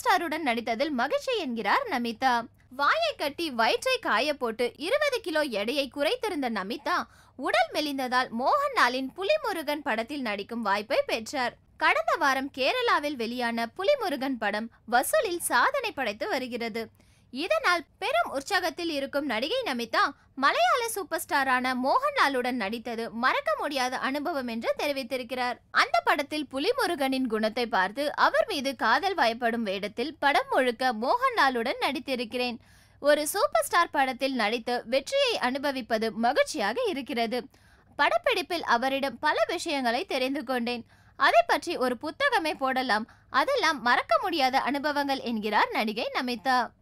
ஸ்டாருடன் நடித்ததில் மகிழ்ச்சி என்கிறார் நமிதா வாயை கட்டி வயிற்றை காய போட்டு இருபது கிலோ எடையை குறைத்திருந்த நமிதா உடல் மெலிந்ததால் மோகன்லாலின் புலிமுருகன் படத்தில் நடிக்கும் வாய்ப்பை பெற்றார் கடந்த வாரம் கேரளாவில் வெளியான புலிமுருகன் படம் வசூலில் சாதனை படைத்து வருகிறது இதனால் பெரும் உற்சாகத்தில் இருக்கும் நடிகை நமிதா மலையாள சூப்பர் ஸ்டாரான மோகன்லாலுடன் நடித்தது மறக்க முடியாத அனுபவம் என்று தெரிவித்திருக்கிறார் அந்த படத்தில் புலிமுருகனின் குணத்தை பார்த்து அவர் மீது காதல் வயப்படும் வேடத்தில் படம் முழுக்க மோகன்லாலுடன் நடித்திருக்கிறேன் ஒரு சூப்பர் ஸ்டார் படத்தில் நடித்து வெற்றியை அனுபவிப்பது மகிழ்ச்சியாக இருக்கிறது படப்பிடிப்பில் அவரிடம் பல விஷயங்களை தெரிந்து கொண்டேன் அதை பற்றி ஒரு புத்தகமே போடலாம் அதெல்லாம் மறக்க முடியாத அனுபவங்கள் என்கிறார் நடிகை நமிதா